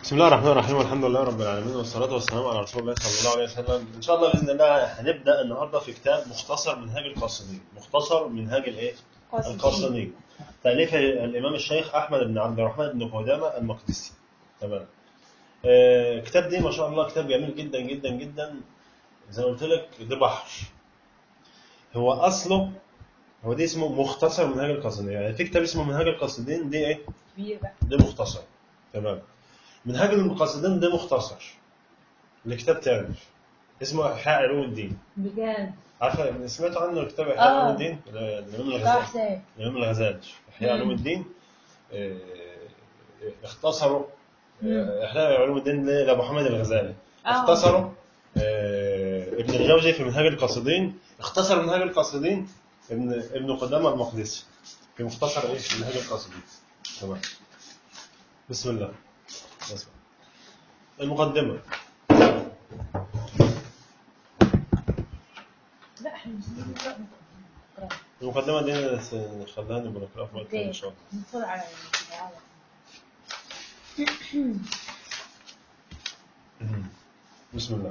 بسم الله الرحمن الرحيم والحمد لله رب العالمين والصلاة والسلام على رسول الله صلى الله عليه وسلم إن شاء الله بإذن الله هنبدأ النهاردة في كتاب مختصر منهاج القاصدين مختصر منهاج الإيه؟ القاصدين تأليف الإمام الشيخ أحمد بن عبد الرحمن بن قدامة المقدسي تمام آه كتاب دي ما شاء الله كتاب جميل جدا جدا جدا زي ما قلت لك ده بحر هو أصله هو دي اسمه مختصر منهاج القاصدين يعني في كتاب اسمه منهاج القاصدين دي إيه؟ كبير بقى ده مختصر تمام منهاج المقاصدين ده مختصر لكتاب تاني اسمه إحياء علوم الدين بجد عارفه سمعت عنه كتاب إحياء آه. علوم الدين الإمام طه الغزالي حسين الإمام الغزالي إحياء مم. علوم الدين آه، اختصروا مم. آه، إحياء علوم الدين لأبو حامد الغزالي آه. اختصروا آه، ابن الجوزي في منهاج القاصدين اختصر منهاج القاصدين ابن ابن قدامة المقدسي في مختصر ايه منهاج القاصدين تمام بسم الله بسم الله المقدمة لا احنا مش بنقرا نقرا المقدمة دي نخليها نبقى نقراها في وقت تاني إن شاء الله ندخل على الدعوة. بسم الله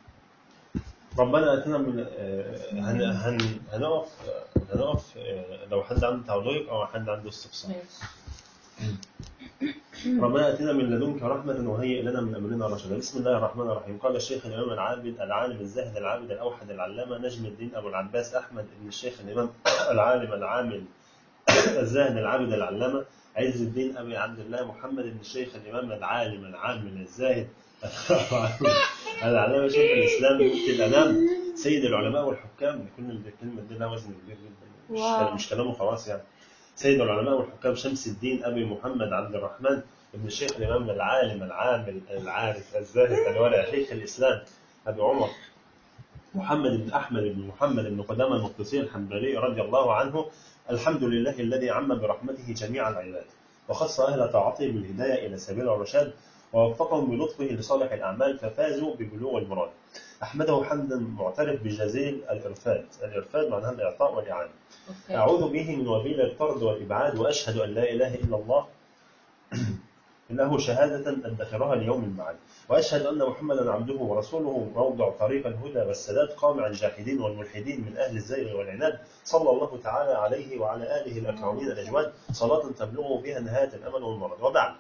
ربنا اتنا من آه، هن هن هنقف آه، هنقف آه، لو حد عنده تعليق او حد عنده استفسار ماشي ربنا اتنا من لدنك رحمه وهيئ لنا من امرنا رشدا بسم الله الرحمن الرحيم قال الشيخ الامام العابد العالم الزاهد العابد الاوحد العلامه نجم الدين ابو العباس احمد بن الشيخ الامام العالم العامل الزاهد العابد العلامه عز الدين ابي عبد الله محمد بن الشيخ الامام العالم العامل الزاهد العلامه شيخ الاسلام مفتي الانام سيد العلماء والحكام كل الكلمه دي لها وزن كبير جدا واو. مش, مش كلامه خلاص يعني سيد العلماء والحكام شمس الدين ابي محمد عبد الرحمن ابن الشيخ الامام العالم العامل العارف الزاهد الورع شيخ الاسلام ابي عمر محمد بن احمد بن محمد بن قدامه المقدسي الحنبلي رضي الله عنه الحمد لله الذي عم برحمته جميع العباد وخص اهل طاعته بالهدايه الى سبيل الرشاد ووفقهم بلطفه لصالح الاعمال ففازوا ببلوغ المراد. احمده حمدا معترف بجزيل الارفاد، الارفاد معناها الاعطاء والاعانه. اوكي أعوذ به من وبيل الطرد والإبعاد وأشهد أن لا إله إلا الله له شهادة أدخرها ليوم المعاد وأشهد أن محمدا عبده ورسوله موضع طريق الهدى والسداد قامع الجاحدين والملحدين من أهل الزيغ والعناد صلى الله تعالى عليه وعلى آله الأكرمين الأجواد صلاة تبلغ بها نهاية الأمل والمرض وبعد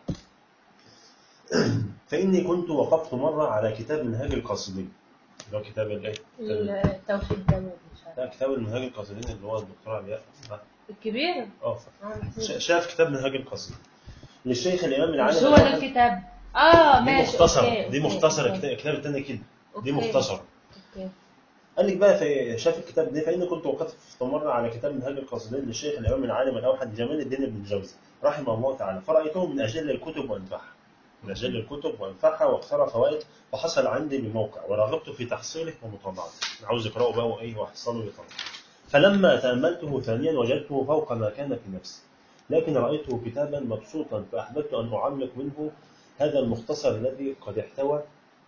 فإني كنت وقفت مرة على كتاب منهاج القاصدين اللي هو كتاب الإيه؟ التوحيد ده مش عارف لا كتاب المنهاج القاصدين اللي هو الدكتور علياء الكبير اه آه، محسوب. ش- شاف كتاب منهاج القصيد للشيخ الامام مش العالم هو ده الكتاب اه دي ماشي مختصرة أوكي، دي أوكي، مختصرة أوكي. الكتاب الكتاب التاني كده دي أوكي. مختصرة اوكي قال لك بقى في شاف الكتاب ده فإني كنت وقفت مرة على كتاب منهاج القاصدين للشيخ الإمام العالم الأوحد جمال الدين بن الجوزي رحمه الله تعالى فرأيته من أجل الكتب وأنفعها من أجل الكتب وأنفعها واختار فوائد فحصل عندي بموقع ورغبت في تحصيله ومطالعته عاوز أقرأه بقى وإيه وأحصله بطلع فلما تأملته ثانيا وجدته فوق ما كان في نفسي لكن رأيته كتابا مبسوطا فأحببت أن أعلق منه هذا المختصر الذي قد احتوى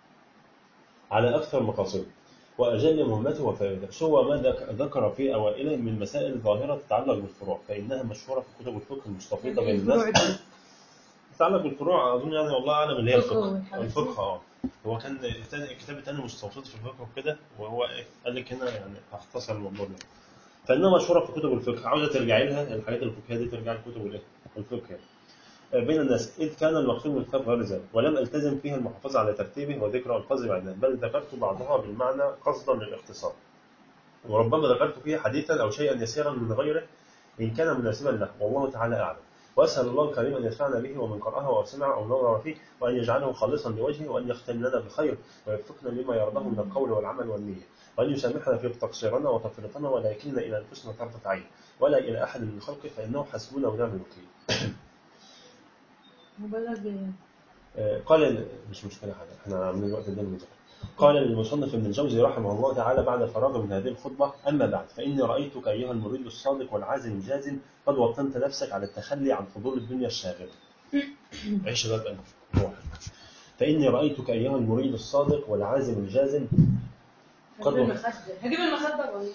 على أكثر مقاصده وأجل مهمته وفائدته سوى ما ذك- ذكر في أوائله من مسائل ظاهرة تتعلق بالفروع فإنها مشهورة في كتب الفقه المستفيضة بين الناس الفروع دي. تتعلق بالفروع أظن يعني والله أعلم اللي هي الفقه الفقه والحاجات دي. الفقه اه هو كان التاني- الكتاب الثاني مستوصف في الفقه وكده وهو إيه قال لك هنا يعني هختصر الموضوع ده فإنها مشهورة في كتب الفقه عاوزة ترجعي لها الحاجات الفقهية دي ترجع لكتب الإيه الفقه يعني. بين الناس إذ كان المقصود من الكتاب غير ذلك ولم ألتزم فيها المحافظة على ترتيبه وذكر ألفاظ بعدها بل ذكرت بعضها بالمعنى قصدا للاختصار وربما ذكرت فيه حديثا أو شيئا يسيرا من غيره إن كان مناسبا له والله تعالى أعلم وأسأل الله الكريم أن ينفعنا به ومن قرأه أو سمع أو نظر فيه وأن يجعله خالصا لوجهه وأن يختم لنا بخير ويوفقنا لما يرضاه من القول والعمل والنية وأن يسامحنا في تقصيرنا وتفريطنا ولا يكلنا إلى أنفسنا طرفة عين ولا إلى أحد من خلقه فإنه حسبنا ونعم الوكيل مبالغ ب- آه، قال مش مشكلة حاجة احنا عاملين الوقت ده المذاكرة قال للمصنف ابن الجوزي رحمه الله تعالى بعد الفراغ من هذه الخطبة أما بعد فإني رأيتك أيها المريد الصادق والعازم الجازم قد وطنت نفسك على التخلي عن فضول الدنيا الشاغلة عيش بقى بقلبك روح فإني رأيتك أيها المريد الصادق والعازم الجازم قد هجيب وطنت المخدة هجيب المخدة والله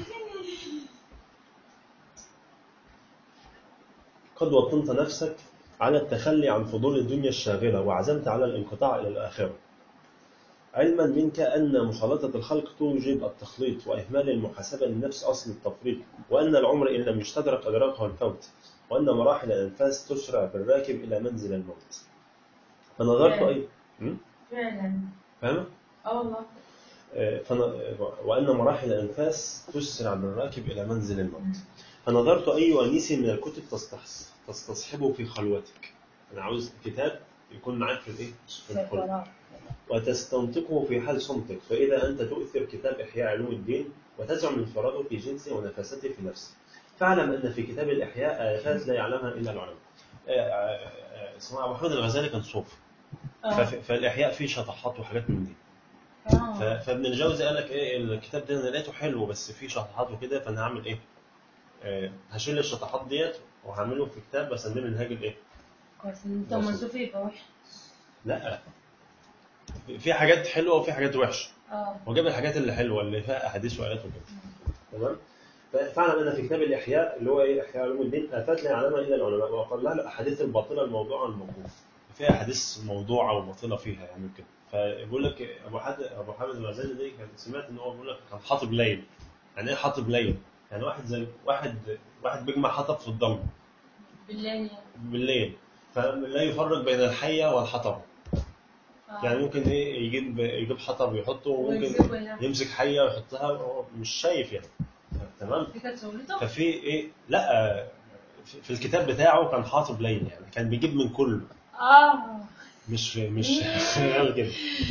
قد وطنت نفسك على التخلي عن فضول الدنيا الشاغلة وعزمت على الانقطاع إلى الآخرة علما منك أن مخالطة الخلق توجب التخليط وإهمال المحاسبة للنفس أصل التفريط وأن العمر إن لم يستدرك أدراكه الفوت وأن مراحل الأنفاس تسرع بالراكب إلى منزل الموت فنظرت أي م? فعلا فاهمة؟ اه والله آه، فن... وأن مراحل الأنفاس تسرع بالراكب إلى منزل الموت فنظرت أي أنيس من الكتب تستحس تستصحبه في خلوتك أنا عاوز كتاب يكون معاك في الإيه؟ في الخلوة وتستنطقه في حال صمتك فإذا أنت تؤثر كتاب إحياء علوم الدين وتزعم انفراده في جنسه ونفسته في نفسه فاعلم أن في كتاب الإحياء آيات لا يعلمها إلا العلماء آه، آه، آه، اسمه أبو حامد الغزالي كان صوفي اه ففي- فالإحياء فيه شطحات وحاجات من دي ف- اه فابن الجوزي قال لك ايه الكتاب ده انا لقيته حلو بس فيه شطحات وكده فانا هعمل ايه؟ آه هشيل الشطحات ديت وهعمله في كتاب بسميه منهاج الايه؟ كويس انت منسوف يبقى وحش لا في- في حاجات حلوه وفي حاجات وحشه اه وجاب الحاجات اللي حلوه اللي فيها احاديث وايات وكده تمام؟ ففعلا ان في كتاب الاحياء اللي هو ايه احياء علوم الدين افات لا يعلمها الا العلماء وقال لها الاحاديث الباطله الموضوعه الموقوف فيها احاديث موضوعه وباطله فيها يعني كده فبيقول لك ابو حد ابو حامد الغزالي ده كان سمعت ان هو بيقول لك كان حاطب ليل يعني ايه حاطب ليل؟ يعني واحد زي واحد واحد بيجمع حطب في الضلمه بالله يعني بالليل فلا يفرق بين الحيه والحطب آه. يعني ممكن ايه يجيب يجيب حطب ويحطه وممكن ويسيبه يعني. يمسك حيه ويحطها وهو مش شايف يعني تمام دي كانت شغلته ففي ايه لا في في الكتاب بتاعه كان حاطب ليل يعني كان بيجيب من كله اه مش مش قال كده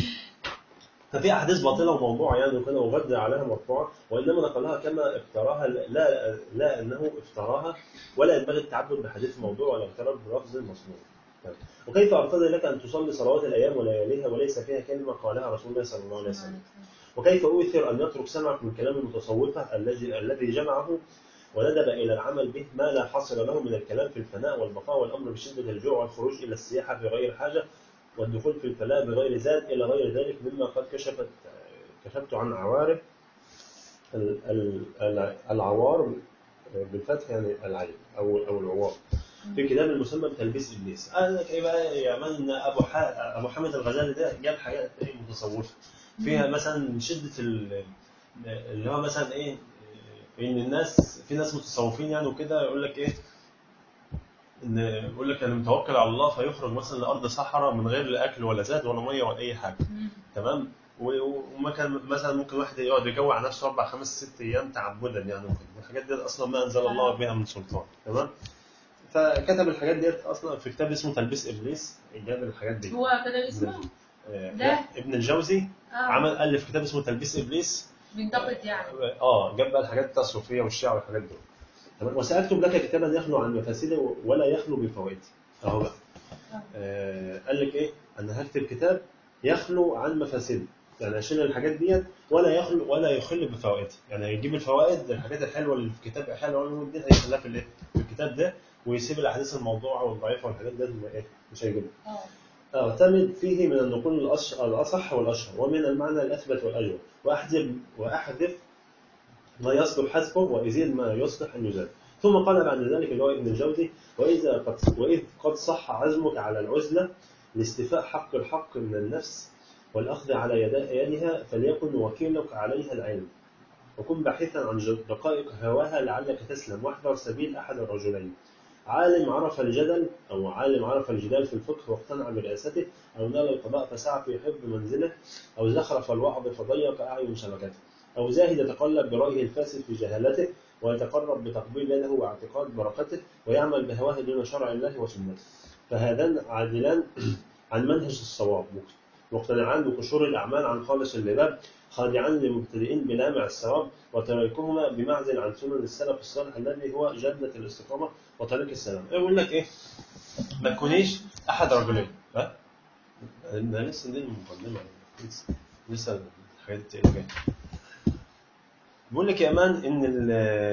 ففي احاديث باطله وموضوعه يعني وكده وغد عليها مرفوعه وانما نقلها كما افتراها لا لا انه افتراها ولا ينبغي التعبد بحديث موضوع ولا اغترار بلفظ مصنوع وكيف ارتضي لك ان تصلي صلوات الايام ولياليها وليس فيها كلمه قالها رسول الله صلى الله عليه وسلم وكيف أؤثر أن يترك سمعك من كلام المتصوفة الذي الذي جمعه وندب إلى العمل به ما لا حصر له من الكلام في الفناء والبقاء والأمر بشدة الجوع والخروج إلى السياحة بغير حاجة والدخول في الفلاة بغير زاد إلى غير ذلك مما قد كشفت كشفت عن عوارف ال- ال- ال- العوار بالفتح يعني العين أو أو العوار في كتاب المسمى بتلبيس ابليس قال لك ايه بقى يا مان ان ابو ح... ابو حامد الغزالي ده جاب حاجات ايه متصوفه فيها مثلا شده ال... اللي هو مثلا ايه ان الناس في ناس متصوفين يعني وكده يقول لك ايه ان يقول لك انا متوكل على الله فيخرج مثلا لارض صحراء من غير لا اكل ولا زاد ولا ميه ولا اي حاجه مم. تمام و- وما كان مثلا ممكن واحد يقعد يجوع نفسه اربع خمس ست ايام تعبدا يعني وكده الحاجات دي اصلا ما انزل الله بها من سلطان تمام فكتب الحاجات ديت اصلا في كتاب اسمه تلبيس ابليس جاب الحاجات دي هو كده اسمه آه، ده؟ لا، ابن الجوزي اه عمل الف كتاب اسمه تلبيس ابليس بينتقد يعني اه جاب بقى الحاجات بتاع الصوفيه والشيعه والحاجات دول تمام وساكتب لك كتابا يخلو عن مفاسده ولا يخلو بفوائده اهو بقى آه قال لك ايه انا هكتب كتاب يخلو عن مفاسده يعني اشيل الحاجات ديت ولا يخلو ولا يخل بفوائده يعني هيجيب الفوائد الحاجات الحلوه اللي في كتاب احياء العلوم الدين هيخليها في الايه في الكتاب ده ويسيب الاحاديث الموضوعه والضعيفه والحاجات ديت ما ايه مش هيجيبها اه اعتمد فيه من النقول الأص- الأصح والأشهر ومن المعنى الأثبت والأجود وأحذف وأحذف ما يصلح حذفه وأزيد ما يصلح أن يزاد ثم قال بعد ذلك اللي هو ابن الجوزي وإذا قد وإذ قد صح عزمك على العزلة لاستيفاء حق الحق من النفس والأخذ على يد- يدها فليكن وكيلك عليها العلم وكن باحثا عن ج- دقائق هواها لعلك تسلم واحذر سبيل أحد الرجلين عالم عرف الجدل أو عالم عرف الجدال في الفقه واقتنع برئاسته أو نال القضاء فسعى في حفظ منزله أو زخرف الوعظ فضيق أعين شبكته أو زاهد يتقلب برأيه الفاسد في جهالته ويتقرب بتقبيل يده واعتقاد بركته ويعمل بهواه دون شرع الله وسنته فهذان عادلان عن منهج الصواب مقتنعان بقشور الأعمال عن خالص اللباب خادعان لمبتدئين بلامع الثواب وتركهما بمعزل عن سنن السلف الصالح الذي هو جنة الاستقامة وطريق السلام يقول لك إيه ما تكونيش أحد رجلين ها ده لسه دي المقدمة لسه لسه الحاجات اللي جاية بيقول لك يا امان ان ال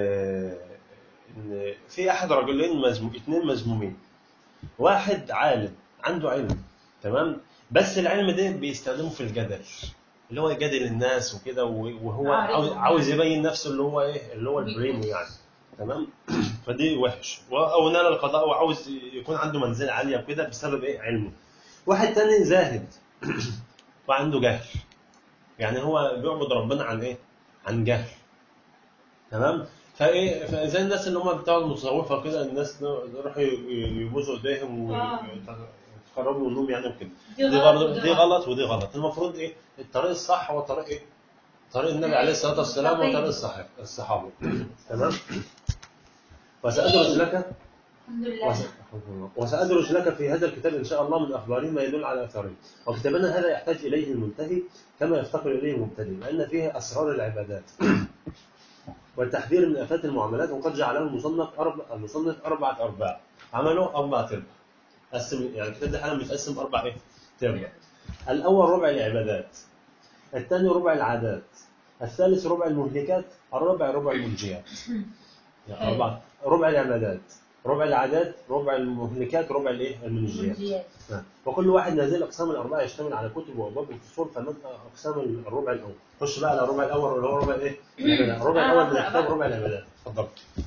ان في احد رجلين مزموم اثنين مذمومين واحد عالم عنده علم تمام بس العلم ده بيستخدمه في الجدل اللي هو يجادل الناس وكده وهو عارف. عاوز عاوز يبين نفسه اللي هو ايه اللي هو البريمو يعني تمام فدي وحش و- او نال القضاء وعاوز يكون عنده منزله عاليه وكده بسبب ايه علمه واحد تاني زاهد وعنده جهل يعني هو بيعبد ربنا عن ايه عن جهل تمام فايه فزي الناس اللي هم بتوع المتصوفه كده الناس يروحوا ي- يبوسوا ايديهم آه. ويتقربوا من النوم يعني وكده دي دي غلط برضه ودي دي غلط. غلط ودي غلط المفروض ايه الطريق الصح هو طريق ايه طريق النبي عليه الصلاه والسلام وطريق الصحابه الصحابه تمام وسأدرس لك الحمد لله وس- وسأدرس لك في هذا الكتاب إن شاء الله من أخبارهم ما يدل على أثرهم وكتابنا هذا يحتاج إليه المنتهي كما يفتقر إليه المبتدئ لأن فيه أسرار العبادات والتحذير من آفات المعاملات وقد جعله المصنف أربع المصنف أربعة أرباع عمله أربعة أرباع قسم يعني الكتاب ده حالا متقسم أربع إيه؟ تربع الأول ربع العبادات الثاني ربع العادات الثالث ربع المهلكات الرابع ربع المنجيات يعني أربعة ربع العبادات ربع العادات ربع المهلكات ربع الايه المنجيات منجيات. نعم. وكل واحد من هذه الاقسام الاربعه يشتمل على كتب وابواب وفصول فمن اقسام الربع الاول خش بقى على الربع الاول اللي هو ربع الايه العبادات. الربع آه، الاول من أقرأ الكتاب بقى. ربع العبادات اتفضل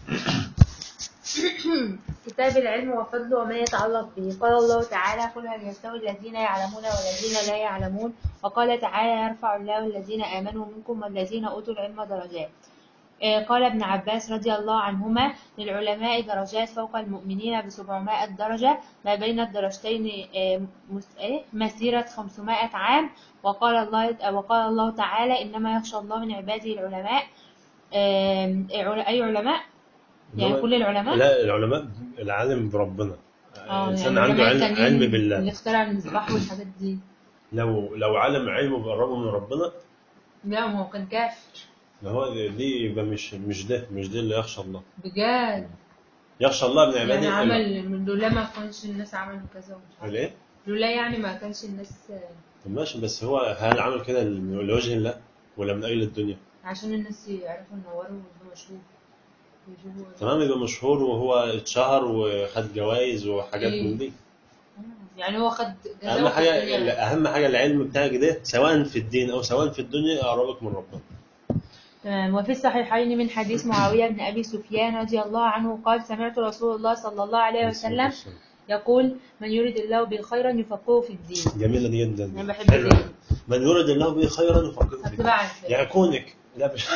كتاب العلم وفضله وما يتعلق به قال الله تعالى قل هل يستوي الذين يعلمون والذين لا يعلمون وقال تعالى يرفع الله الذين آمنوا منكم والذين أوتوا العلم درجات آه، قال ابن عباس رضي الله عنهما للعلماء درجات فوق المؤمنين ب 700 درجة ما بين الدرجتين آه، مس- إيه؟ مسيرة 500 عام وقال الله وقال الله تعالى إنما يخشى الله من عباده العلماء آم، أي علماء؟ يعني إنما- كل العلماء؟ لا العلماء العالم بربنا اه الانسان يعني عنده العلماء علم التانيين علم اللي بالله اخترع المصباح والحاجات دي لو لو علم علمه بيقربه من ربنا لا ما هو كان كافر ده هو دي يبقى مش مش ده مش ده اللي يخشى الله بجد يخشى الله من عباده يعني ال- عمل من لولا ما كانش الناس عملوا كذا ومش عارف الايه؟ لولا يعني ما كانش الناس طب ماشي بس هو هل عمل كده لوجه الله ولا من اجل الدنيا؟ عشان الناس يعرفوا ينوروا ويبقوا مشهور ويجيبوا تمام يبقى مشهور وهو اتشهر وخد جوائز وحاجات إيه. من دي يعني هو خد جزاء اهم في حاجه الدنيا. اهم حاجه العلم بتاعك ده سواء في الدين او سواء في الدنيا يقربك من ربنا تمام وفي الصحيحين من حديث معاوية بن أبي سفيان رضي الله عنه قال سمعت رسول الله صلى الله عليه وسلم يقول من يريد الله به خيرا يفقهه في الدين جميله دي جدا أنا بحب حلوة. الدين. من يرد الله به خيرا يفقهه في الدين هتبقى عارف يعني كونك لا مش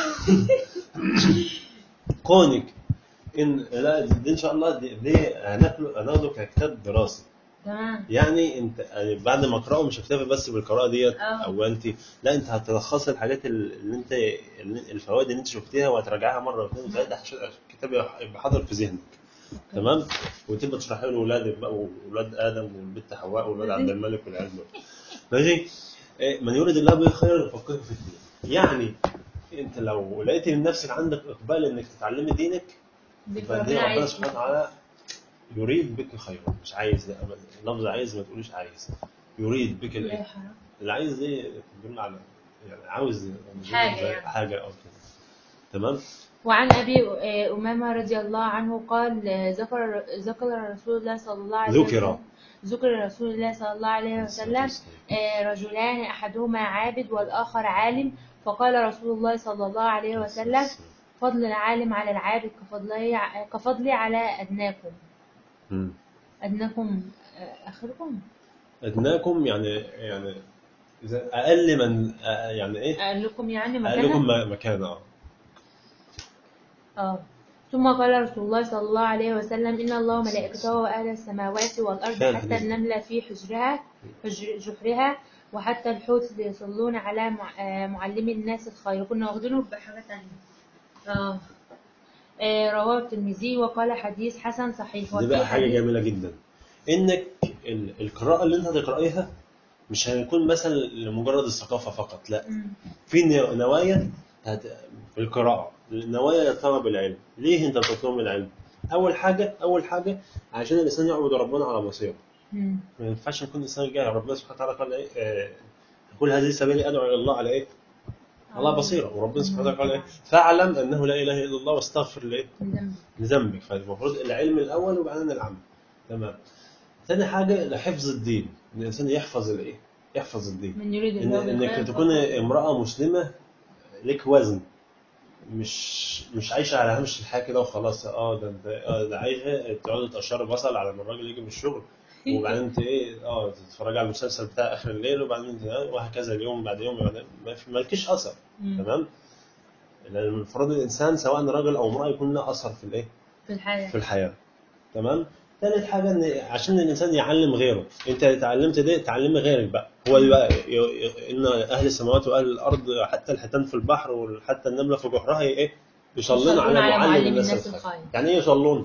كونك ان لا دي ان شاء الله دي, دي هناخده هناخده ككتاب دراسي تمام يعني انت يعني بعد ما اقراه مش هكتفي بس بالقراءه ديت اه. او انت لا انت هتلخصي الحاجات اللي انت اللي- الفوائد اللي انت شفتيها وهتراجعها مره واثنين وثلاثه عشان الكتاب يبقى حاضر في ذهنك تمام وتبقى تشرحيه لاولادك بقى واولاد ادم والبت حواء واولاد عبد الملك والعيال دول ماشي إيه، من يريد الله به خيرا يفقهه في الدين يعني انت لو لقيت من نفسك عندك اقبال انك تتعلمي دينك يبقى دي ربنا سبحانه وتعالى يريد بك خيرا مش عايز لا أبداً. لفظ عايز ما تقوليش عايز يريد بك لا الايه حرام اللي عايز دي تدل على يعني عاوز حاجة يعني. حاجه او كده تمام وعن أبي آه، أمامة رضي الله عنه قال آه، ذكر ذكر رسول الله صلى الله عليه ذكر. وسلم ذكر رسول الله صلى الله عليه وسلم آه، رجلان أحدهما عابد والآخر عالم فقال رسول الله صلى الله عليه وسلم فضل العالم على العابد كفضله كفضلي على أدناكم مم. أدناكم آه، آخركم ادناكم يعني يعني اذا اقل من آه، يعني ايه أقول لكم يعني اقلكم مكانا م- مكانه اه آه. ثم قال رسول الله صلى الله عليه وسلم إن الله وملائكته وأهل السماوات والأرض كان حتى حديث. النملة في حجرها حجر- جحرها وحتى الحوت يصلون على مع- آه، معلم الناس الخير كنا واخدينه بحاجة تانية آه. آه، رواه الترمذي وقال حديث حسن صحيح دي وفي بقى حاجه حديث- جميله جدا انك ال- القراءه اللي انت هتقرايها مش هيكون مثلا لمجرد الثقافه فقط لا مم. في ن- نوايا هت... في القراءة نوايا لطلب العلم ليه انت بتطلب العلم اول حاجة اول حاجة عشان الانسان يعبد ربنا على بصيرة مم. ما ينفعش يكون الانسان جاهل ربنا سبحانه وتعالى قال ايه آه، قل هذه سبيلي ادعو الى الله على ايه على بصيرة وربنا سبحانه وتعالى قال ايه فاعلم انه لا اله الا الله واستغفر لايه ذنب. لذنبك فالمفروض العلم الاول وبعدين العمل تمام ثاني حاجة لحفظ الدين ان الانسان يحفظ الايه يحفظ الدين من يريد إن الله انك بالخير تكون فقد- امرأة مسلمة لك وزن مش مش عايشه على هامش الحياه كده وخلاص اه ده انت اه ده عايشه تقعدوا تقشروا بصل على ما الراجل يجي من الشغل وبعدين انت ايه اه تتفرجي على المسلسل بتاع اخر الليل وبعدين انت آه، وهكذا اليوم بعد يوم بعد ما في- مالكيش اثر مم. تمام لان المفروض الانسان سواء راجل او امراه يكون له اثر في الايه في الحياة في الحياه تمام ثالث حاجه ان عشان الانسان يعلم غيره انت اتعلمت ده تعلمي غيرك بقى هو بقى ي- ي- ان اهل السماوات واهل الارض حتى الحيتان في البحر وحتى النمله في جحرها ايه يصلون يصلون على على معلم معلم الناس الناس الخير الخير. يعني ايه يصلون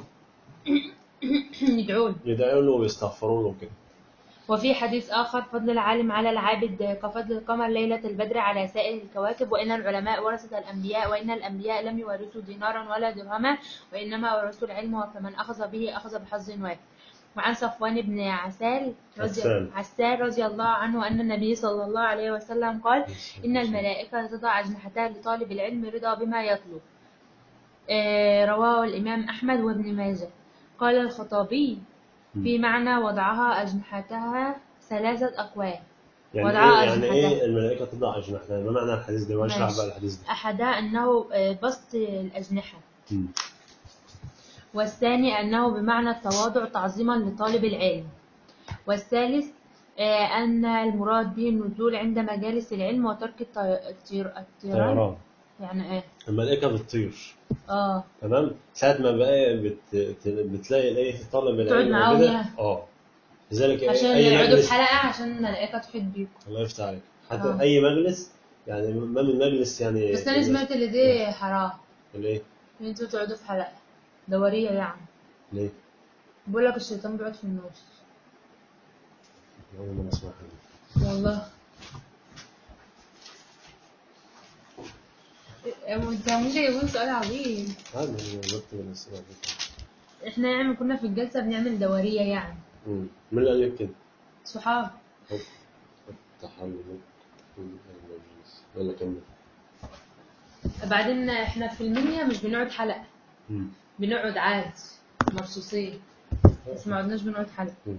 يدعون يدعوا له ويستغفروا له كده وفي حديث آخر فضل العالم على العابد كفضل القمر ليلة البدر على سائر الكواكب وإن العلماء ورثة الأنبياء وإن الأنبياء لم يورثوا دينارا ولا درهما وإنما ورثوا العلم فمن أخذ به أخذ بحظ وافر وعن صفوان بن عسال رضي, عسال. عسال رضي الله عنه أن النبي صلى الله عليه وسلم قال إن الملائكة تضع أجنحتها لطالب العلم رضا بما يطلب آه، رواه الإمام أحمد وابن ماجه قال الخطابي في معنى وضعها أجنحتها ثلاثة أقوال يعني وضعها ايه يعني أجنحتها. ايه الملائكه تضع اجنحتها ما معنى الحديث ده واشرح ماشي. بقى الحديث ده أحدها أنه آه، بسط الأجنحة مم. والثاني أنه بمعنى التواضع تعظيما لطالب العلم والثالث آه، أن المراد به النزول عند مجالس العلم وترك الطي- الطير- الطيران طيران يعني إيه الملائكه بتطير آه تمام ساعه ما بقى بت... بتلاقي الايه طالب بتقعد العلم معاهم وكده يعني. اه لذلك إيه، عشان اي يقعدوا مجلس في حلقة عشان الملائكة تحيط بيكم الله يفتح عليك حتى آه. اي مجلس يعني ما من مجلس يعني بس أنا سمعت اللي دي حرام ليه؟ إن أنتوا تقعدوا في حلقة دورية يعني ليه؟ بقول لك الشيطان بيقعد في النص أول مرة أسمعها والله انت ممكن يكون سؤال عظيم هذا من بكتب الأسئلة دي. احنا يعني كنا في الجلسة بنعمل دورية يعني مم. من اللي قال لك كده؟ صحاب التحلل في المجلس يلا كمل بعدين احنا في المنيا مش بنقعد حلقة مم. بنقعد عاد مرصوصين بس ما عدناش بنقعد حلقة مم.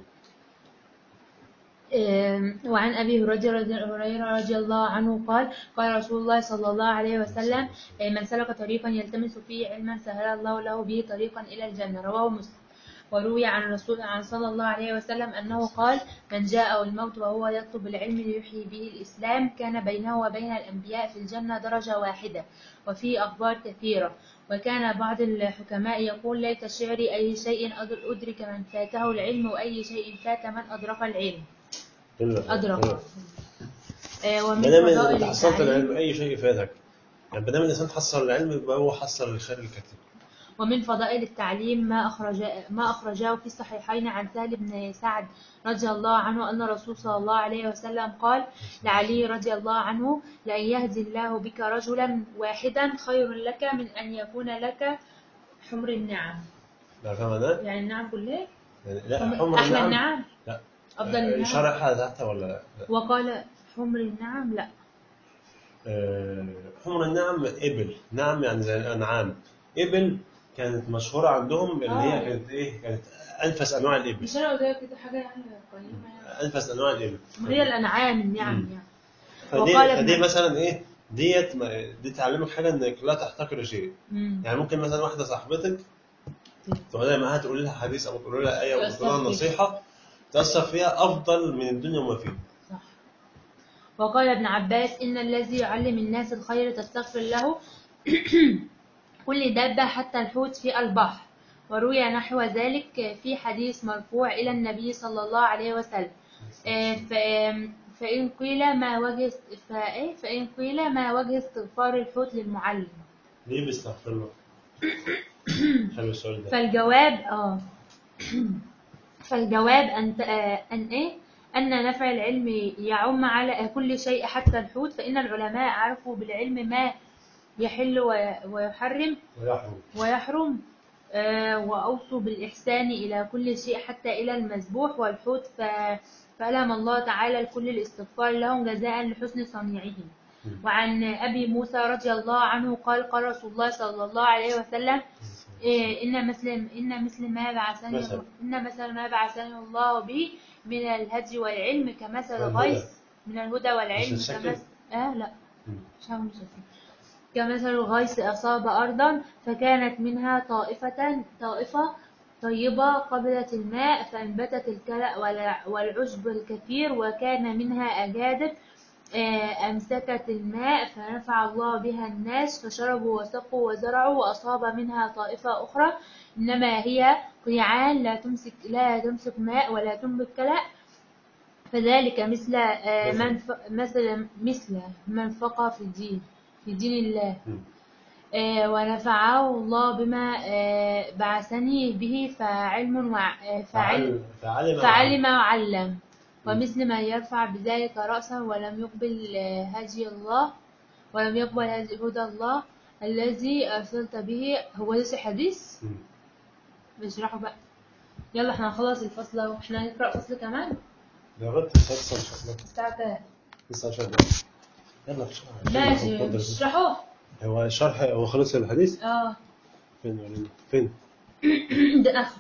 آم، وعن أبي هريرة رضي- هريرة رضي الله عنه قال قال رسول الله صلى الله عليه وسلم آه، من سلك طريقا يلتمس فيه علما سهل الله له به طريقا إلى الجنة رواه مسلم وروي عن رسول عن صلى الله عليه وسلم أنه قال من جاءه الموت وهو يطلب العلم ليحيي به الإسلام كان بينه وبين الأنبياء في الجنة درجة واحدة وفي أخبار كثيرة وكان بعض الحكماء يقول ليت شعري أي شيء أدر- أدرك من فاته العلم وأي شيء فات من أدرك العلم كمل أدرك كمل. آه، ومن ما دام فضائل انت حصلت التعليم العلم اي شيء فاتك يعني ما دام الانسان حصل العلم يبقى هو حصل الخير الكثير ومن فضائل التعليم ما أخرج ما أخرجاه في الصحيحين عن سهل بن سعد رضي الله عنه أن الرسول صلى الله عليه وسلم قال لعلي رضي الله عنه لأن يهدي الله بك رجلا واحدا خير لك من أن يكون لك حمر النعم لا فاهم انا؟ يعني النعم كلها يعني لا حمر أحلى النعم النعم لا أفضل آه، النعم شرحها تحت ولا لا؟ وقال حمر النعم لا آه، حمر النعم إبل نعم يعني زي الأنعام إبل كانت مشهورة عندهم اللي هي آه. كانت إيه كانت أنفس أنواع الإبل مش أنا قلت لك كده حاجة يعني قيمة يعني أنفس أنواع الإبل ما هي الأنعام النعم مم. يعني فدي, وقال ابن- فدي مثلا إيه ديت ما- دي تعلمك حاجة إنك لا تحتقر شيء مم. يعني ممكن مثلا واحدة صاحبتك تقعدي معاها تقول لها حديث أو تقول لها آية أو تأثر تقول لها فيها. نصيحة تأثر فيها أفضل من الدنيا وما فيها صح وقال ابن عباس إن الذي يعلم الناس الخير تستغفر له كل دابة حتى الحوت في البحر وروي نحو ذلك في حديث مرفوع إلى النبي صلى الله عليه وسلم آه، ف- فإن قيل ما وجه فإيه؟ فإن قيل ما وجه استغفار الحوت للمعلم ليه بيستغفر له؟ حلو السؤال ده فالجواب اه فالجواب أن آه، أن إيه أن نفع العلم يعم على كل شيء حتى الحوت فإن العلماء عرفوا بالعلم ما يحل وي- ويحرم ويحرم ويحرم آه، وأوصوا بالإحسان إلى كل شيء حتى إلى المذبوح والحوت ف- فألهم الله تعالى الكل الاستغفار لهم جزاء لحسن صنيعهم وعن أبي موسى رضي الله عنه قال قال رسول الله صلى الله عليه وسلم إيه، إن مثل إن مثل ما بعثني مثل. إن مثل ما بعثني الله به من الهدي والعلم كمثل والهدى. غيث من الهدى والعلم مش هتسكت؟ كمثل آه لا مم. مش عارف مش هسكت. كمثل الغيث أصاب أرضا فكانت منها طائفة طائفة طيبة قبلت الماء فأنبتت الكلأ والع- والعشب الكثير وكان منها أجادب آه، أمسكت الماء فنفع الله بها الناس فشربوا وسقوا وزرعوا وأصاب منها طائفة أخرى إنما هي قيعان لا تمسك لا تمسك ماء ولا تنبت كلأ فذلك مثل آه، مثل. من ف- مثل مثل من فقه في الدين في دين الله مم. آه، ونفعه الله بما آه، بعثني به فعلم وع- آه، فعلم فعلم فعلم وعلم ومثل من يرفع بذلك رأسا ولم يقبل آه، هدي الله ولم يقبل هدي هدى الله الذي أرسلت به هو لسه حديث مم. بشرحه بقى يلا احنا هنخلص الفصل اهو احنا هنقرأ فصل كمان لغاية السادسة إن شاء الله الساعة كام؟ لسه 10 دقايق يلا بسرعة ماشي اتفضل. اشرحوه هو الشرح هو خلص الحديث اه فين وريني فين ده اخر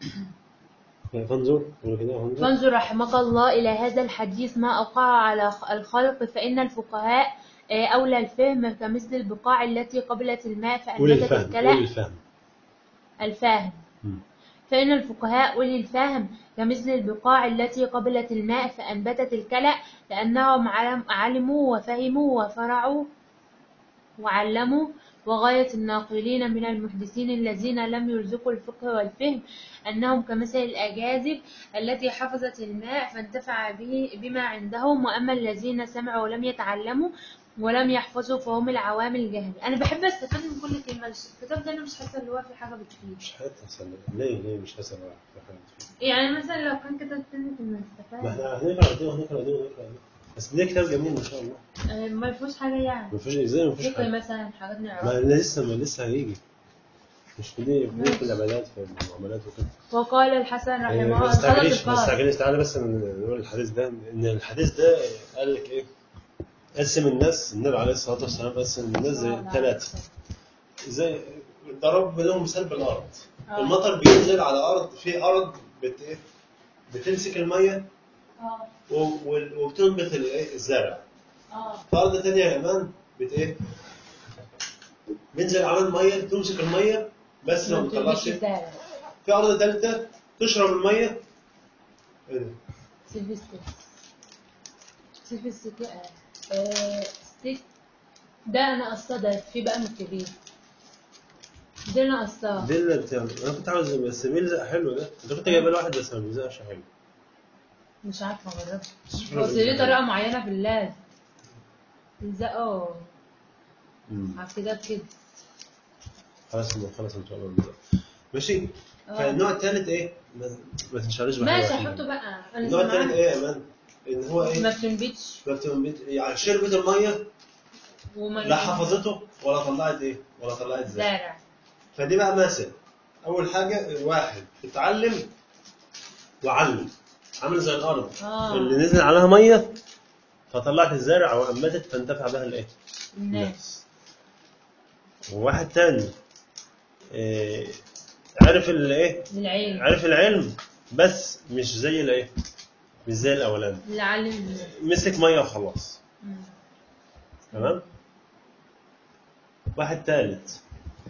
فانظر ولا كده فانظر فانظر رحمك الله إلى هذا الحديث ما أوقع على الخلق فإن الفقهاء آه، أولى الفهم كمثل البقاع التي قبلت الماء قول فأنبتت الفهم قول الكلى الفهم الفاهم مم. فإن الفقهاء أولي الفهم كمثل البقاع التي قبلت الماء فأنبتت الكلى لأنهم علم علموا وفهموا وفرعوا وعلموا وغاية الناقلين من المحدثين الذين لم يرزقوا الفقه والفهم أنهم كمثل الأجاذب التي حفظت الماء فانتفع به بما عندهم وأما الذين سمعوا ولم يتعلموا ولم يحفظوا فهم العوام الجهل أنا بحب أستفاد من كل كلمة الكتاب ده أنا مش حاسة اللي هو في حاجة بتفيد مش هتحصل ليه ليه مش هتحصل يعني مثلا لو كان كده تاني كنا نستفاد ما احنا هنقرا دي وهنقرا دي وهنقرا دي بس ده كتاب جميل ما شاء الله آه، ما فيهوش حاجة يعني ما فيش ازاي ما فيش فقه حاجه مثلا حاجات ما نعرفها لسه ما لسه هيجي مش في دي في دي في ماشي. العمليات في المعاملات وكده وقال الحسن رحمه إيه، الله ما خلص تستعجليش ما الفصل تستعجليش تعالى بس نقول الحديث ده ان الحديث ده قال لك ايه قسم الناس النبي عليه الصلاه والسلام قسم الناس زي ثلاثه زي ضرب لهم مثال بالارض آه. المطر بينزل على ارض في ارض بت ايه بتمسك الميه اه و- وال- وبتنبت الايه الزرع اه في ارض ثانيه كمان بت ايه بينزل على الميه تمسك الميه بس لو ما بتطلعش الزارع في ارض ثالثه تشرب الميه ايه ده؟ سيلفستر سيلفستر آه، ستيك ده انا قصده في بقى مكتبين ده انا قصده دي اللي بتاع انا كنت عاوز بس بيلزق حلو ده انت كنت جايب واحد بس ما بيلزقش حلو مش عارفه اجربها شكله بس بيلزق دي طريقه معينه في اللازم تلزقه مم. على كده كده خلاص خلاص ان شاء الله بيلزق. ماشي آه. فالنوع الثالث ايه ما ما تنشغلش بحاجه ماشي واحدة. احطه بقى انا النوع الثالث سامعاك. ايه يا امان ان هو ما ايه بتنبتش ما بتنبت- يعني شربت الميه وما لا حفظته ولا طلعت ايه ولا طلعت زي زارع فدي بقى مثل اول حاجه واحد اتعلم وعلم عامل زي الارض آه. اللي نزل عليها ميه فطلعت الزرع وانبتت فانتفع بها الايه الناس وواحد تاني إيه عرف الايه للعلم عرف العلم بس مش زي الايه مش زي الاولاني للعلم الناس مسك ميه وخلاص مم. تمام واحد ثالث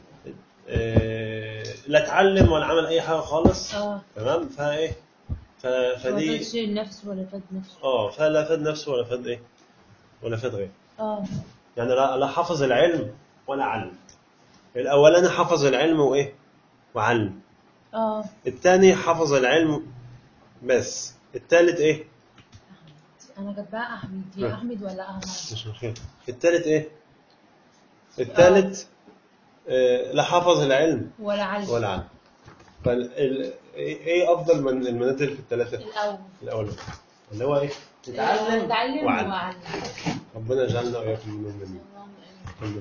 إيه لا اتعلم ولا عمل اي حاجه خالص اه تمام فايه ف- ما فدي فادش النفس ولا فاد نفسه اه فلا فاد نفسه ولا فاد ايه ولا فاد غيره اه يعني لا, لا حفظ العلم ولا علم الاولاني حفظ العلم وايه وعلم اه الثاني حفظ العلم بس الثالث ايه انا كاتباها احمد هي آه. احمد ولا احمد مش مشكلة الثالث ايه الثالث آه لا حفظ العلم ولا علم ولا علم فال ال- ايه افضل من المنازل في الثلاثه الاول الاول اللي هو ايه تتعلم تعلم وعلم وعلم ربنا يجعلنا واياكم منهم جميعا كله.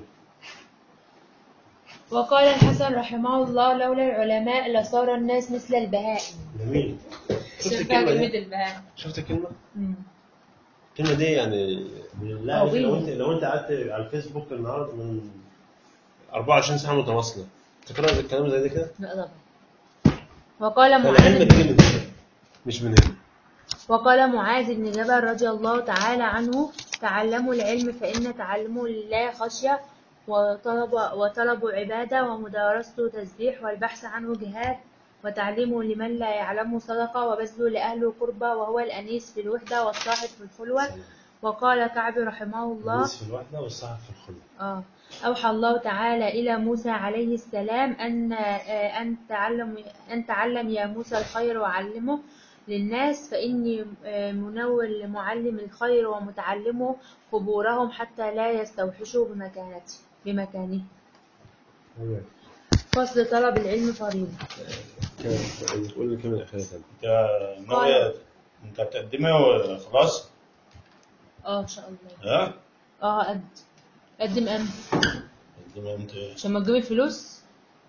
وقال الحسن رحمه الله لولا العلماء لصار الناس مثل البهائم جميل شفت شوف الكلمه كلمة دي البهائم شفت الكلمه مم. الكلمه دي يعني بالله عليك قوية. لو انت لو انت قعدت على الفيسبوك النهارده من 24 ساعه متواصله تقرا الكلام زي ده كده لا طبعا وقال فالعلم معاذ بيجي من هنا مش من هنا وقال معاذ بن جبل رضي الله تعالى عنه تعلموا العلم فإن تعلمه لله خشية وطلب, وطلب عبادة ومدارسة تسبيح والبحث عنه جهاد وتعليمه لمن لا يعلمه صدقة وبذله لأهله قربى وهو الأنيس في الوحدة والصاحب في الخلوة وقال كعب رحمه الله الناس في الوحدة والصاحب في الخلة آه. أوحى الله تعالى إلى موسى عليه السلام أن آه، أن تعلم أن تعلم يا موسى الخير وعلمه للناس فإني آه، منول لمعلم الخير ومتعلمه قبورهم حتى لا يستوحشوا بمكانته بمكانه تمام. فصل طلب العلم فريضة كم قول لي كم الأخيرة تاني انت ناوية انت هتقدمي وخلاص اه ان شاء الله ها اه قد قدم امتى تقدمي انت عشان ما تجيب الفلوس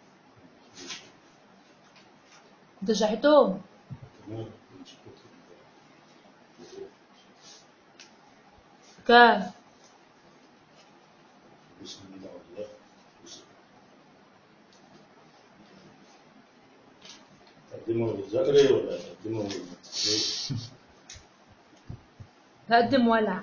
انت شحتهم كام تقدمي وتذاكري ولا تقدمي هقدم ولع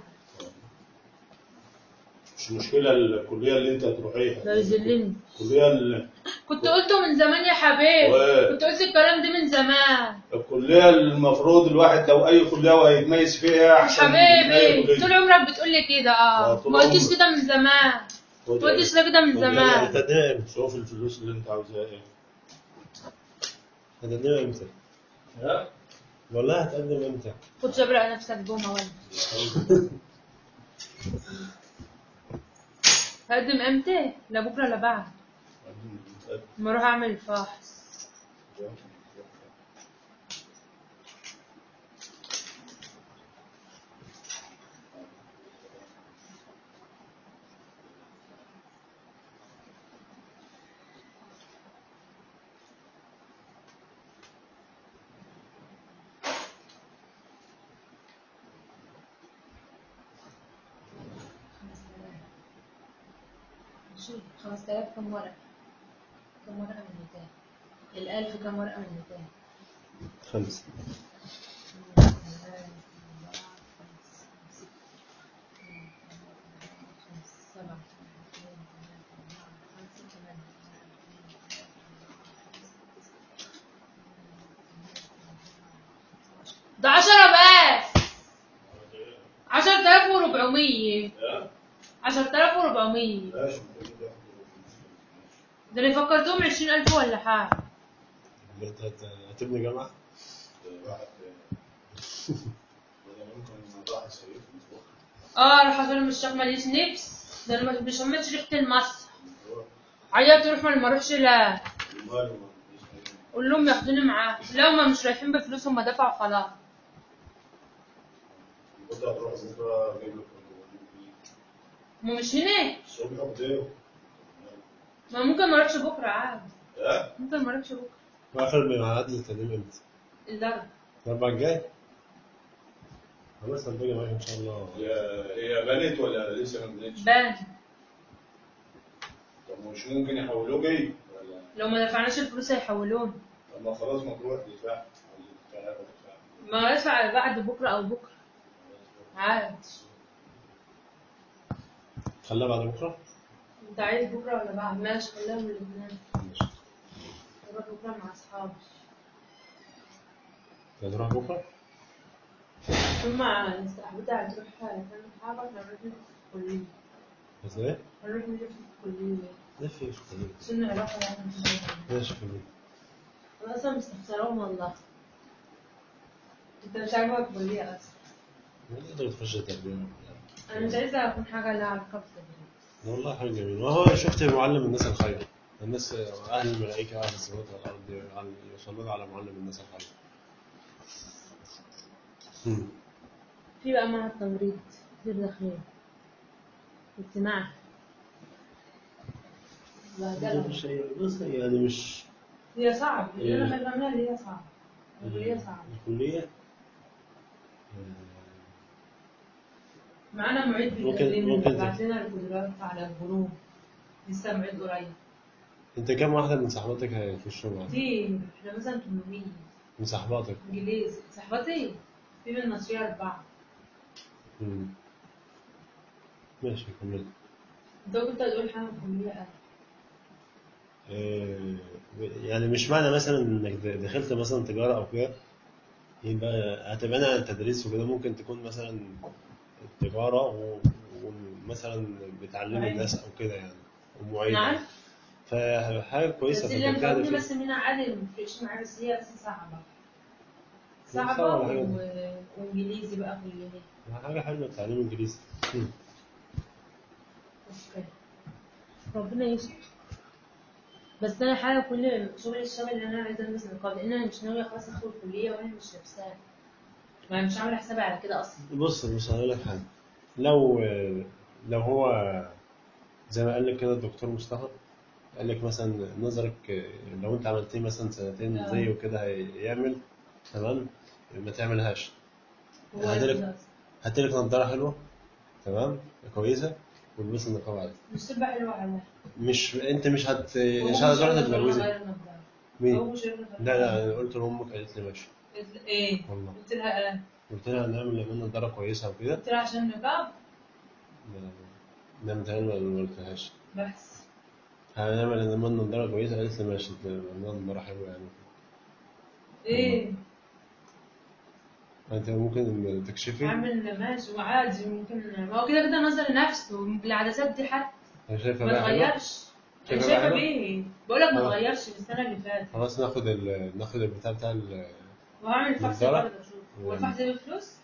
مش مشكلة الكلية اللي انت هتروحيها ده يذلني الكلية اللي كنت قلته من زمان يا حبيبي وإيه؟ كنت قلت الكلام ده من زمان الكلية المفروض الواحد لو أي كلية وهيتميز فيها أحسن من أي حبيبي كلية طول عمرك بتقول لي كده آه، اه طول ما قلتش عمرك. كده من زمان ما قلتش ده كده من يعني زمان هتقدمها امتى؟ شوف الفلوس اللي انت عاوزها ايه هتقدمها امتى؟ ها؟ والله هتقدم امتى؟ خد شبرق نفسك جمعة ولا هقدم امتى؟ لا بكره لا بعد ما اروح اعمل الفحص شوف 5000 كم ورقة؟ كم ورقة من 200 الألف كم ورقة من 200 خمسة ده عشرة بس عشرة آلاف وربعمية عشرة آلاف وربعمية ماشي ده اللي فكرتهم عشرين ألف ولا حاجة انت هت- هتبني جامعة؟ واحد ولا ممكن واحد سيف اه راح اقول لهم الشيخ ماليش نفس ده انا ما شمتش ريحة المسح عيطت روح ما ما اروحش لا قول لهم ياخدوني معاه لو ما مش رايحين بفلوسهم ما دفعوا خلاص بكره تروح بكره اجيب لك ما مش هناك الصبح وبديه ما ممكن ما اروحش بكره عادي ها؟ ممكن ما اروحش بكره واخر ميعاد للتقديم امتى؟ الدرجة الأربع الجاي؟ خلاص هنبقى معاك إن شاء الله هي هي بنت ولا لسه ما بنتش؟ بان طب مش ممكن يحولوكي ولا لو ما دفعناش الفلوس هيحولوني طب ما خلاص ما تروح تدفع تدفع تدفع ما ادفع بعد بكره او بكره عادي خليها بعد بكرة؟ انت عايز بكره ولا بعد ماشي خليها من الاثنين ماشي اروح بكره مع اصحابي هتروح بكرة؟ ثم صاحبتها هتروح تعمل حاجه احنا نروح ندرس في الكليه بس ايه؟ هنروح ندرس في الكليه ليه في في الكلية؟ شنو علاقه يعني ماشي في الكلية انا اصلا مستخسراهم والله انت مش عارفه الكليه اصلا نقدر تخش تربية انا مش عايزه اكون حاجه لها علاقه بالتدريس والله حاجة جميلة وهو شفت معلم الناس الخير الناس أهل الملائكة أهل السماوات والأرض على- يصلون على معلم الناس الخير هم. في بقى مع التمريض كتير داخلين اجتماع ده بهدلة مش بص يعني مش هي صعب اللي انا إيه. بعملها اللي هي صعبة اللي هي صعبة الكلية معانا معيد ممكن- بيكلمنا ممكن بيبعت لنا القدرات على الجروب لسه معيد قريب أنت كم واحدة من صاحباتك هيخشوا معاك؟ كتير احنا مثلا 800 من صاحباتك انجليزي صاحبتي في من المصرية أربعة هم. ماشي كمل انت كنت هتقول حاجه في الكليه آه، يعني مش معنى مثلا انك دخلت مثلا تجاره او كده يبقى هتبقى انا تدريس وكده ممكن تكون مثلا تجاره و- ومثلا بتعلم معين. الناس او كده يعني انا ومعيد عارف فحاجه كويسه بس اللي فتجتهد مفهمني فيها بس منها عادي ما بتفرقش معايا بس هي بس صعبه صعبة صعبه ولا حاجة؟ و... وانجليزي بقى كليه حاجه حلوه التعليم الانجليزي اوكي ربنا يستر بس انا حاجه كل شغل الشغل اللي انا عايزه البس نقاب لان انا مش ناويه خلاص ادخل الكليه وانا مش لابساها ما أنا مش عامله حسابي على كده اصلا بص بص هقول لك حاجه لو لو هو زي ما قال لك كده الدكتور مصطفى قال لك مثلا نظرك لو انت عملتيه مثلا سنتين آه. زيه كده هيعمل تمام ما تعملهاش هو هديلك- ده. هاتلك نضاره حلوه تمام كويسه والبسي النقاب عادي مش تبقى حلوه على مش انت مش هت هو مش مش هتروح هيرضى تتجوزي غير النضارة. مين؟ هو مش هيرضى غير لا لا النضارة. انا قلت لامك قالت لي ماشي قلت- ايه والله قلت لها اه قلت لها هنعمل لما نضاره كويسه وكده قلت لها عشان النقاب لا متهيألي ما ما قلتلهاش بس هنعمل لما نضاره كويسه قالت لي ماشي لما نضاره حلوه يعني ايه انت ممكن تكشفي عامل ماشي وعادي ممكن ما هو كده كده نظر نفسه العدسات دي حتى انا شايفه ما بقى حلوه تغيرش انا شايفة شايفه حلوة؟ بايه بقول لك ما خلاص. تغيرش من السنه اللي فاتت خلاص ناخد ال... ناخد البتاع بتاع ال... وهعمل فحص نضارة؟ برضه اشوف هو الفحص ده بفلوس؟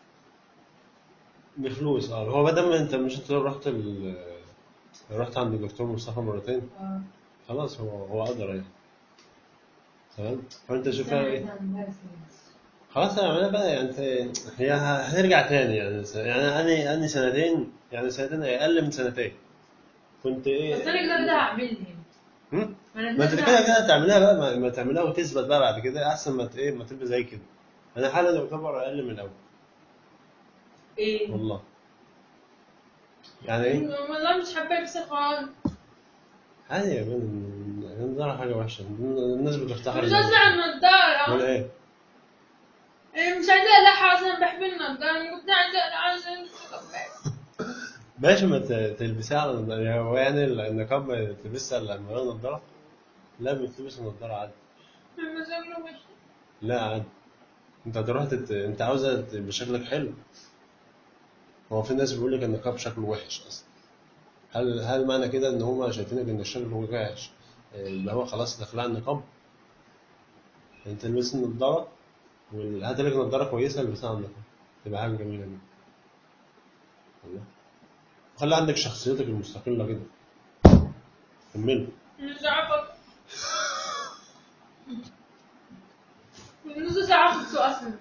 بفلوس اه هو بدل ما انت مش انت لو رحت ال... رحت عند الدكتور مصطفى مرتين اه خلاص هو هو قدر يعني تمام فانت شوف سنة ايه عايزة أعملها فلوس. خلاص انا بقى يعني انت هي هنرجع تاني يعني س- يعني انا انا سنتين يعني سنتين اقل من سنتين كنت ايه بس انا كده كده هعملها هم؟ ما انا ما انت كده كده تعملها بقى ما- ما تعملها وتثبت بقى بعد كده احسن ما ت- ايه ما تبقى زي كده انا حالا يعتبر اقل من الاول ايه والله يعني ايه والله مش حابه البس خالص عادي يا بني النظارة حاجة وحشة الناس بتفتخر مش إنها- قصدي على ولا النضاره ايه ايه مش عايزه اقلعها اصلا بحب النضاره أنا كنت عايزه اقلعها عشان ماشي ما ت- تلبسها على النضارة يعني هو يعني النقاب ما تلبسها الا لما يبقى نضارة لا بتلبس النضارة عادي لما شكله وحش لا عادي انت هتروح تت... انت عاوزة تبقى شكلك حلو هو في ناس بيقول لك النقاب شكله وحش اصلا هل هل معنى كده ان هم شايفينك ان الشكل وحش اه، يبقى هو خلاص داخل على النقاب انت تلبس النضارة وهات لك نضارة كويسة البسها على النقاب تبقى حاجة جميلة جدا والله خلي عندك شخصيتك المستقلة كده كمل مش عارفه نص ساعه خدته اصلا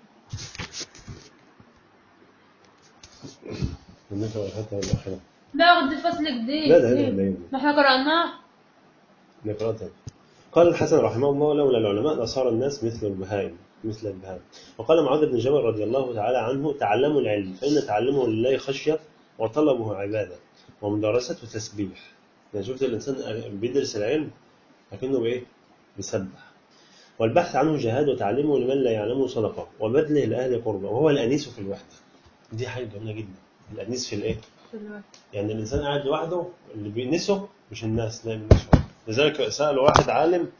منك الحتة الأخيرة لا غد فصل جديد لا، لا، لا، لا. ما احنا قرأناه نقرأ تاني. قال الحسن رحمه الله لولا العلماء لصار الناس مثل البهائم مثل البهائم وقال معاذ بن جبل رضي الله تعالى عنه تعلموا العلم فإن تعلمه لله خشية وطلبه عبادة ومدارسته تسبيح يعني شفت الإنسان بيدرس العلم لكنه بإيه؟ بيسبح والبحث عنه جهاد وتعليمه لمن لا يعلمه صدقة وبذله لأهل قربة وهو الأنيس في الوحدة دي حاجة جميلة جدا الأنيس في الإيه؟ يعني الإنسان قاعد لوحده اللي بينسه مش الناس لا بينسه لذلك سألوا واحد عالم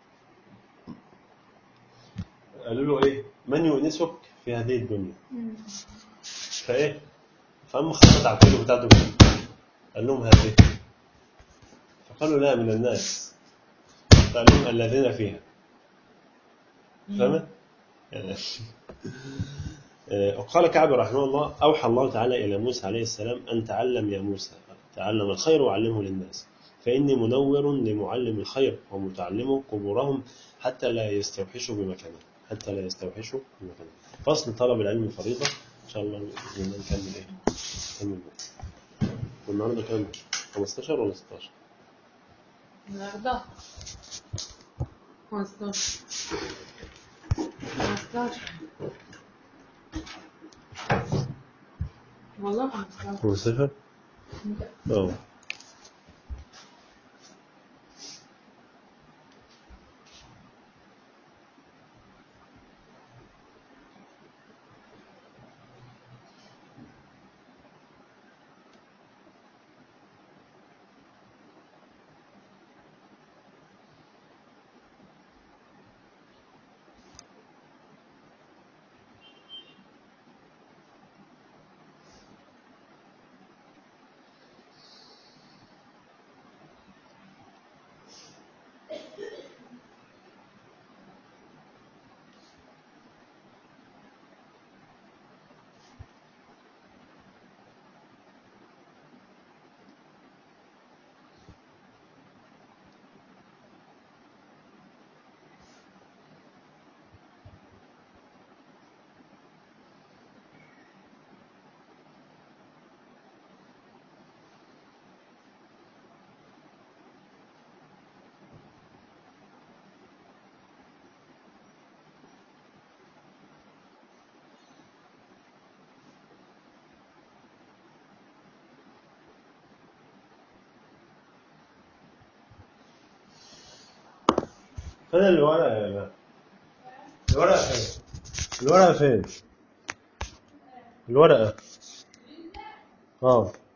قالوا له إيه من يؤنسك في هذه الدنيا فإيه فأما خطت على الكلمة بتاعته كده. قال لهم هذه فقالوا لا من الناس فقال لهم الذين فيها فاهمة؟ يعني آه، وقال كعب رحمه الله أوحى الله تعالى إلى موسى عليه السلام أن تعلم يا موسى تعلم الخير وعلمه للناس فإني منور لمعلم الخير ومتعلمه قبورهم حتى لا يستوحشوا بمكانه حتى لا يستوحشوا بمكانه فصل طلب العلم فريضة إن شاء الله بدنا نكمل إيه نكمل بكرة والنهارده كام 15 ولا 16 النهارده 15 15 والله 15 15 اه فين الورقة يا جماعة؟ الورقة فين؟ الورقة فين؟ الورقة اه